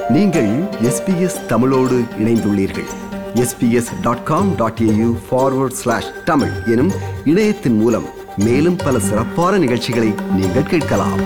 நீங்கள் எஸ்பிஎஸ் தமிழோடு இணைந்துள்ளீர்கள் SBS dot com dot AU forward slash Tamil எனும் இணையத்தின் மூலம் மேலும் பல சிறப்பான நிகழ்ச்சிகளை நீங்கள் கேட்கலாம்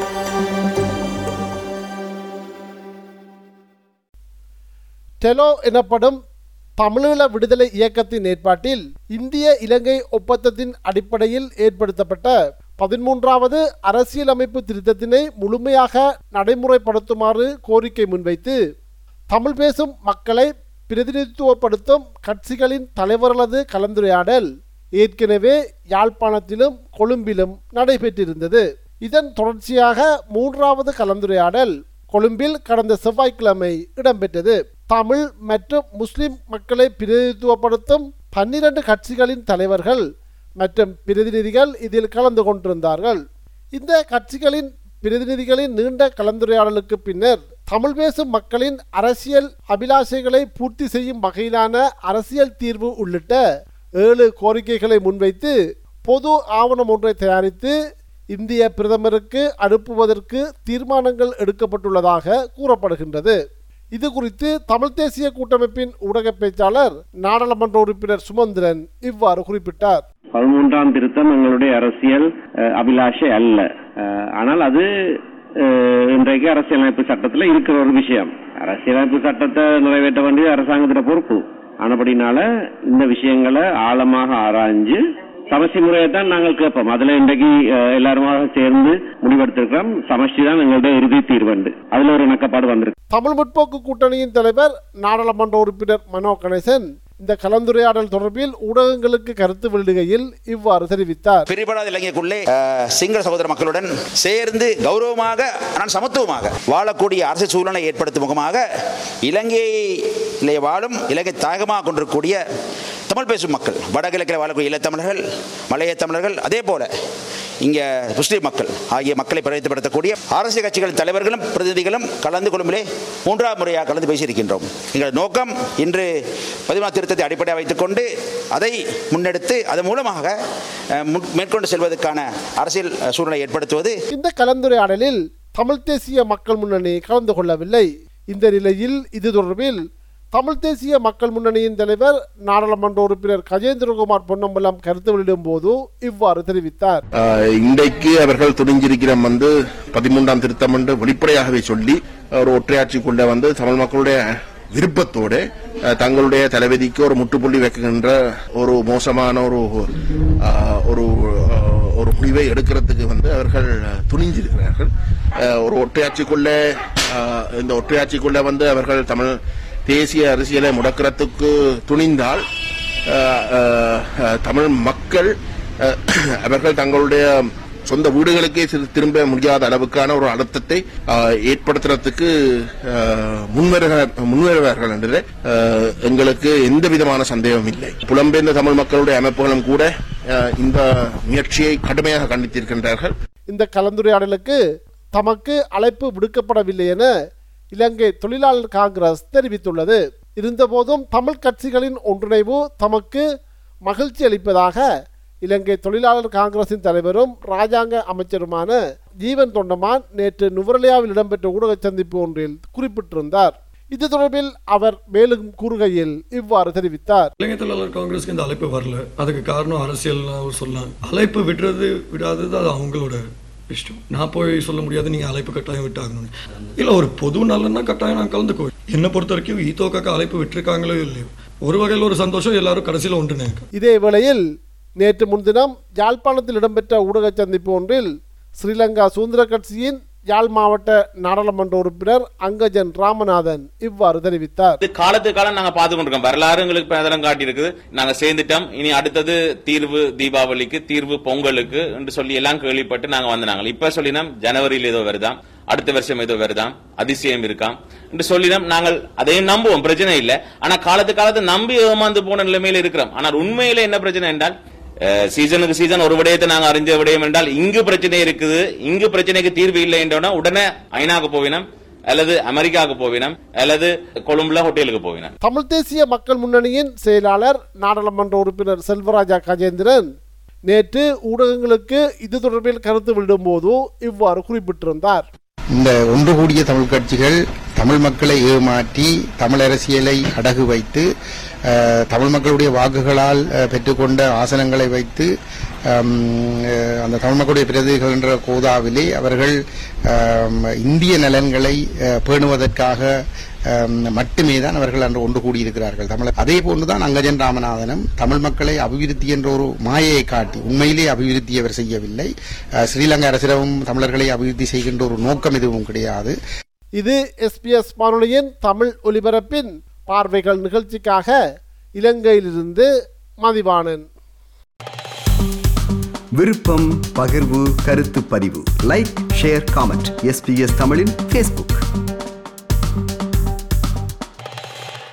டெலோ எனப்படும் தமிழீழ விடுதலை இயக்கத்தின் ஏற்பாட்டில் இந்திய இலங்கை ஒப்பந்தத்தின் அடிப்படையில் ஏற்படுத்தப்பட்ட பதிமூன்றாவது அரசியலமைப்பு திருத்தத்தினை முழுமையாக நடைமுறைப்படுத்துமாறு கோரிக்கை முன்வைத்து தமிழ் பேசும் மக்களை பிரதிநிதித்துவப்படுத்தும் கட்சிகளின் தலைவர்களது கலந்துரையாடல் ஏற்கனவே யாழ்ப்பாணத்திலும் கொழும்பிலும் நடைபெற்றிருந்தது இதன் தொடர்ச்சியாக மூன்றாவது கலந்துரையாடல் கொழும்பில் கடந்த செவ்வாய்க்கிழமை இடம்பெற்றது தமிழ் மற்றும் முஸ்லிம் மக்களை பிரதிநிதித்துவப்படுத்தும் பன்னிரண்டு கட்சிகளின் தலைவர்கள் மற்றும் பிரதிநிதிகள் இதில் கலந்து கொண்டிருந்தார்கள் இந்த கட்சிகளின் பிரதிநிதிகளின் நீண்ட கலந்துரையாடலுக்கு பின்னர் தமிழ் பேசும் மக்களின் அரசியல் அபிலாஷைகளை பூர்த்தி செய்யும் வகையிலான அரசியல் தீர்வு உள்ளிட்ட ஏழு கோரிக்கைகளை முன்வைத்து பொது ஆவணம் ஒன்றை தயாரித்து இந்திய பிரதமருக்கு அனுப்புவதற்கு தீர்மானங்கள் எடுக்கப்பட்டுள்ளதாக கூறப்படுகின்றது இது குறித்து தமிழ் தேசிய கூட்டமைப்பின் ஊடக பேச்சாளர் நாடாளுமன்ற உறுப்பினர் சுமந்திரன் இவ்வாறு குறிப்பிட்டார் பதிமூன்றாம் திருத்தம் எங்களுடைய அரசியல் அஹ், அபிலாஷை அல்ல அஹ், ஆனால் அது அஹ், இன்றைக்கு அரசியலமைப்பு சட்டத்தில் இருக்கிற ஒரு விஷயம் அரசியலமைப்பு சட்டத்தை நிறைவேற்ற வேண்டியது அரசாங்கத்திட பொறுப்பு ஆனபடினால இந்த விஷயங்களை ஆழமாக ஆராய்ஞ்சு சமஷ்டி முறையை தான் நாங்கள் கேட்போம் அதுல இன்றைக்கு அஹ், எல்லாருமாக சேர்ந்து முடிவெடுத்திருக்கிறோம் சமஷ்டி தான் எங்களுடைய இறுதி தீர்வண்டு அதுல ஒரு இணக்கப்பாடு வந்திருக்கு தமிழ் முற்போக்கு கூட்டணியின் தலைவர் நாடாளுமன்ற உறுப்பினர் மனோ கணேசன் இந்த கலந்துரையாடல் தொடர்பில் ஊடகங்களுக்கு கருத்து வெளியிடுகையில் இவ்வாறு தெரிவித்தார் பிரிபடாத இலங்கைக்குள்ளே அஹ், சிங்கள சகோதர மக்களுடன் சேர்ந்து கௌரவமாக ஆனால் சமத்துவமாக வாழக்கூடிய அரசியல் சூழலை ஏற்படுத்தும் முகமாக இலங்கையிலே வாழும் இலங்கை தாயகமாக கொண்டிருக்கக்கூடிய தமிழ் பேசும் மக்கள் வடகிழக்கில் வாழக்கூடிய ஈழத்தமிழர்கள் மலைய தமிழர்கள் அதே போல இங்கே முஸ்லீம் மக்கள் ஆகிய மக்களை பிரதிநிதிப்படுத்தக்கூடிய அரசியல் கட்சிகளின் தலைவர்களும் பிரதிநிதிகளும் கலந்து கொள்ளும்பிலே மூன்றாம் முறையாக கலந்து பேசியிருக்கின்றோம் எங்கள் நோக்கம் இன்று பதிமூணாம் திருத்தத்தை அடிப்படையாக வைத்துக்கொண்டு அதை முன்னெடுத்து அதன் மூலமாக அஹ், முன்- மேற்கொண்டு செல்வதற்கான அரசியல் அஹ், சூழலை ஏற்படுத்துவது இந்த கலந்துரையாடலில் தமிழ் தேசிய மக்கள் முன்னணி கலந்து கொள்ளவில்லை இந்த நிலையில் இது தொடர்பில் தமிழ் தேசிய மக்கள் முன்னணியின் தலைவர் நாடாளுமன்ற உறுப்பினர் கஜேந்திரகுமார் பொன்னம்பலம் கருத்து வெளியிடும் போது இவ்வாறு தெரிவித்தார் ஆஹ் இன்றைக்கு அவர்கள் துணிஞ்சிருக்கிற வந்து பதிமூன்றாம் திருத்தம் என்று வெளிப்படையாகவே சொல்லி ஒரு ஒற்றையாட்சிக்குள்ள வந்து தமிழ் மக்களுடைய விருப்பத்தோடு ஆஹ் தங்களுடைய தலைவிதிக்கு ஒரு முற்றுப்புள்ளி வைக்கின்ற ஒரு மோசமான ஒரு ஆஹ் ஒரு ஆஹ் ஒரு முடிவை எடுக்கிறதுக்கு வந்து அவர்கள் துணிஞ்சிருக்கிறார்கள் ஆஹ் ஒரு ஒற்றையாட்சிக்குள்ள ஆஹ் இந்த ஒற்றையாட்சிக்குள்ள வந்து அவர்கள் தமிழ் தேசிய அரசியலை முடக்கிறதுக்கு துணிந்தால் ஆஹ் ஆஹ் ஆஹ் தமிழ் மக்கள் அஹ், அவர்கள் தங்களுடைய சொந்த வீடுகளுக்கே சிறு- திரும்ப முடியாத அளவுக்கான ஒரு அழுத்தத்தை அஹ், ஏற்படுத்துறதுக்கு அஹ், முன்வருக- முன்வருவார்கள் என்று அஹ், எங்களுக்கு எந்த விதமான சந்தேகமும் இல்லை புலம்பெயர்ந்த தமிழ் மக்களுடைய அமைப்புகளும் கூட அஹ், இந்த முயற்சியை கடுமையாக கண்டித்திருக்கின்றார்கள் இந்த கலந்துரையாடலுக்கு தமக்கு அழைப்பு விடுக்கப்படவில்லை என இலங்கை தொழிலாளர் காங்கிரஸ் தெரிவித்துள்ளது இருந்தபோதும் தமிழ் கட்சிகளின் ஒன்றிணைவு தமக்கு மகிழ்ச்சி அளிப்பதாக இலங்கை தொழிலாளர் காங்கிரசின் தலைவரும் ராஜாங்க அமைச்சருமான ஜீவன் தொண்டமான் நேற்று நுவரலியாவில் இடம்பெற்ற ஊடக சந்திப்பு ஒன்றில் குறிப்பிட்டிருந்தார் இது தொடர்பில் அவர் மேலும் கூறுகையில் இவ்வாறு தெரிவித்தார் இலங்கை தொழிலாளர் காங்கிரஸ்க்கு இந்த அழைப்பு வரல அதுக்கு காரணம் அரசியல் அவர் சொல்லலாம் அழைப்பு விடுறது விடாதது அது அவங்களோட இஷ்டம் நான் போய் சொல்ல முடியாது நீங்க அழைப்பு கட்டாயம் விட்டாகணும்னு இல்ல ஒரு பொது நலன்னா கட்டாயம் நான் கலந்துக்கோ என்னை பொறுத்த வரைக்கும் ஈத்தோக்காக்கு அழைப்பு விட்டிருக்காங்களோ இல்லையோ ஒரு வகையில் ஒரு சந்தோஷம் எல்லாரும் கடைசியில் ஒன்றுனேங்க இதே வேளையில் நேற்று முன்தினம் யாழ்ப்பாணத்தில் இடம்பெற்ற ஊடக சந்திப்பு ஒன்றில் ஸ்ரீலங்கா சுதந்திர கட்சியின் யாழ் மாவட்ட நாடாளுமன்ற உறுப்பினர் அங்கஜன் ராமநாதன் இவ்வாறு தெரிவித்தார் இது காலத்துக்கு காலம் நாங்க பார்த்து கொண்டிருக்கோம் வரலாறு எங்களுக்கு பிரதலம் காட்டி இருக்குது நாங்க சேர்ந்துட்டோம் இனி அடுத்தது தீர்வு தீபாவளிக்கு தீர்வு பொங்கலுக்கு என்று சொல்லி எல்லாம் கேள்விப்பட்டு நாங்க வந்தாங்க இப்ப சொல்லினோம் ஜனவரியில் ஏதோ வருதாம் அடுத்த வருஷம் ஏதோ வருதாம் அதிசயம் இருக்காம் என்று சொல்லினோம் நாங்கள் அதையும் நம்புவோம் பிரச்சனை இல்ல ஆனா காலத்து காலத்து நம்பி ஏமாந்து போன நிலைமையில இருக்கிறோம் ஆனால் உண்மையில என்ன பிரச்சனை என்றால் அஹ், சீசனுக்கு சீசன் ஒரு விடயத்தை நாங்க அறிஞ்ச விடயம் என்றால் இங்கு பிரச்சனை இருக்குது இங்கு பிரச்சனைக்கு தீர்வு இல்லை என்றோன்னா உடனே ஐநாக்கு போவினோம் அல்லது அமெரிக்காவுக்கு போவினோம் அல்லது கொழும்புல ஹோட்டலுக்கு போவினோம் தமிழ் தேசிய மக்கள் முன்னணியின் செயலாளர் நாடாளுமன்ற உறுப்பினர் செல்வராஜா கஜேந்திரன் நேற்று ஊடகங்களுக்கு இது தொடர்பில் கருத்து வெளியிடும்போது இவ்வாறு குறிப்பிட்டிருந்தார் இந்த ஒன்று கூடிய தமிழ் கட்சிகள் தமிழ் மக்களை ஏமாற்றி தமிழ் அரசியலை அடகு வைத்து அஹ், தமிழ் மக்களுடைய வாக்குகளால் அஹ், பெற்றுக்கொண்ட ஆசனங்களை வைத்து அம், அஹ், அந்த தமிழ் மக்களுடைய பிரதிகள் என்ற கோதாவிலே அவர்கள் அம், இந்திய நலன்களை அஹ், பேணுவதற்காக அம், மட்டுமே தான் அவர்கள் அன்று ஒன்று கூடியிருக்கிறார்கள் தமிழ் அதே போன்றுதான் அங்கஜன் ராமநாதனும் தமிழ் மக்களை அபிவிருத்தி என்ற ஒரு மாயையை காட்டி உண்மையிலே அபிவிருத்தி அவர் செய்யவில்லை அஹ், ஸ்ரீலங்கா அரசிடமும் தமிழர்களை அபிவிருத்தி செய்கின்ற ஒரு நோக்கம் எதுவும் கிடையாது இது எஸ்பிஎஸ் வானொலியின் தமிழ் ஒலிபரப்பின் பார்வைகள் நிகழ்ச்சிக்காக இலங்கையிலிருந்து மதிவாணன் விருப்பம் பகிர்வு கருத்து பதிவு லைக் ஷேர் காமெண்ட் எஸ்பிஎஸ் தமிழின் ஃபேஸ்புக்